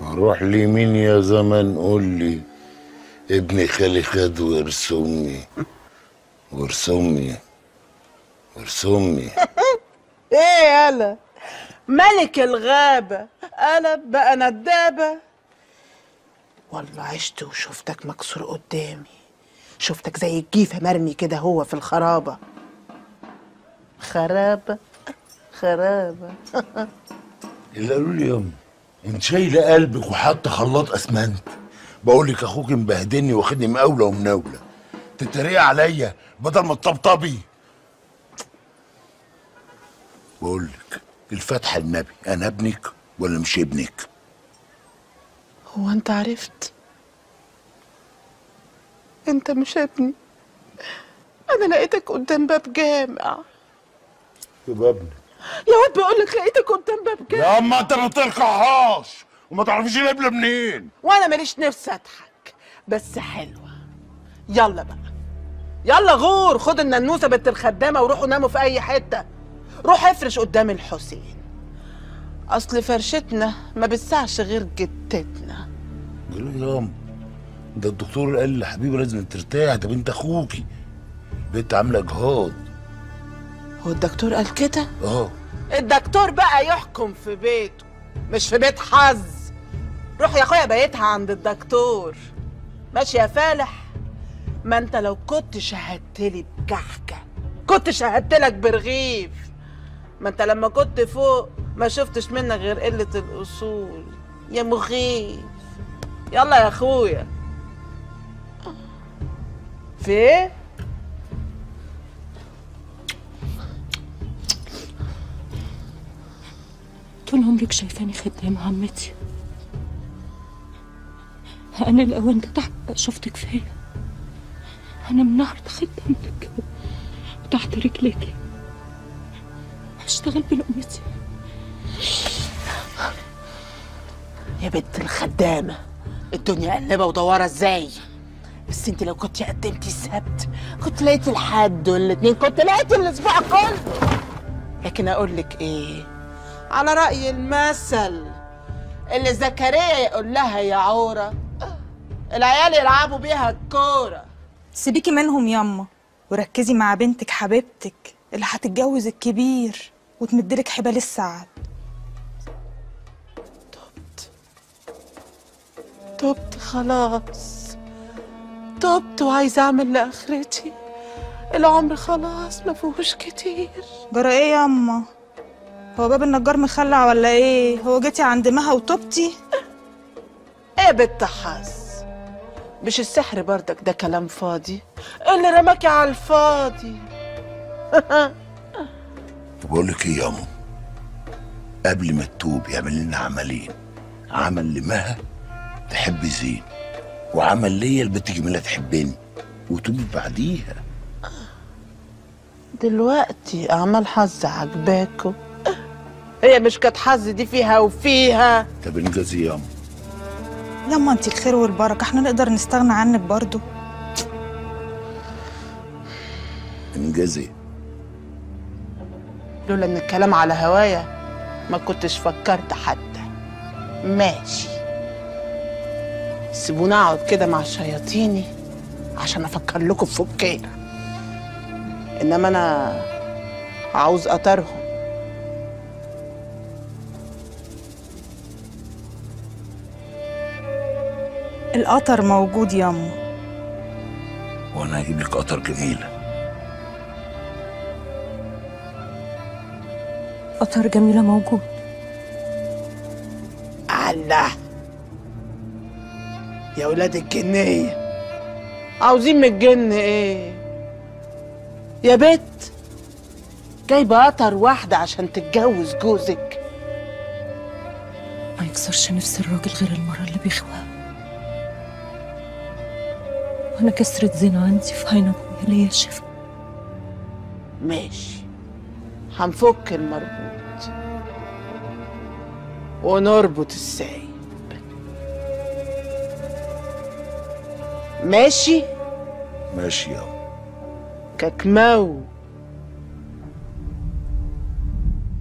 اروح لمين يا زمن قول لي ابن خالي خد ورث امي ورث امي ورث امي ايه يالا ملك الغابة قلب بقى ندابة والله عشت وشفتك مكسور قدامي شفتك زي الجيفة مرمي كده هو في الخرابة خرابة خرابة اللي قالوا لي ياما انت شايله قلبك وحاطه خلاط اسمنت بقول لك اخوك مبهدلني واخدني مقاوله ومناوله تتريق عليا بدل ما تطبطبي بقول لك الفاتحه النبي انا ابنك ولا مش ابنك هو انت عرفت انت مش ابني انا لقيتك قدام باب جامع يبقى ابنك يا واد بقول لك لقيتك قدام باب جامع يا اما انت ما تلقحهاش وما تعرفيش القبله منين وانا ماليش نفسي اضحك بس حلوه يلا بقى يلا غور خد الننوسه بنت الخدامه وروحوا ناموا في اي حته روح افرش قدام الحسين اصل فرشتنا ما بتسعش غير جتتنا قال له ياما ده الدكتور قال لي حبيبي لازم ترتاح ده بنت اخوكي البنت عامله جهاد هو الدكتور قال كده اه الدكتور بقى يحكم في بيته مش في بيت حظ روح يا اخويا بيتها عند الدكتور ماشي يا فالح ما انت لو كنت شهدتلي بكحكه كنت شهدتلك برغيف ما انت لما كنت فوق ما شفتش منك غير قله الاصول يا مخيف يلا يا اخويا في ايه طول عمرك شايفاني خدامة عمتي أنا الأوان ده تحت شفتك فيا أنا من النهاردة خدامتك وتحت رجليكي هشتغل بلقمتي يا بنت الخدامة الدنيا قلبة ودورة ازاي بس انت لو كنت قدمتي السبت كنت لقيتي الحد والاتنين كنت لقيتي الاسبوع كله لكن اقول لك ايه على رأي المثل اللي زكريا يقول لها يا عورة العيال يلعبوا بيها الكورة سيبيكي منهم ياما وركزي مع بنتك حبيبتك اللي هتتجوز الكبير وتمدلك حبال السعد تبت خلاص تبت وعايزة اعمل لاخرتي العمر خلاص ما فيهوش كتير جرى ايه ياما هو باب النجار مخلع ولا ايه هو جيتي عند مها وطبتي ايه بنت حظ مش السحر بردك ده كلام فاضي اللي رماكي على الفاضي بقول لك ايه يا امو قبل ما تتوب يعمل لنا عملين عمل لمها تحب زين وعمل ليا البنت جميله تحبني وتوبي بعديها دلوقتي اعمال حظ عجباكوا هي مش كانت حظ دي فيها وفيها طب انجزي يا امو ياما انت الخير والبركه احنا نقدر نستغنى عنك برضو انجزي لولا ان الكلام على هوايا ما كنتش فكرت حتى ماشي سيبوني اقعد كده مع شياطيني عشان افكر لكم في فكينا انما انا عاوز اطرهم القطر موجود ياما وانا هجيب لك قطر جميله قطر جميلة موجود الله يا ولاد الجنية عاوزين من الجن ايه يا بت جايبة قطر واحدة عشان تتجوز جوزك ما يكسرش نفس الراجل غير المرة اللي بيخوها وأنا كسرة زنا عندي في عين أبويا ليا شفا ماشي هنفك المربوط ونربط السايب ماشي ماشي يا امو ككمو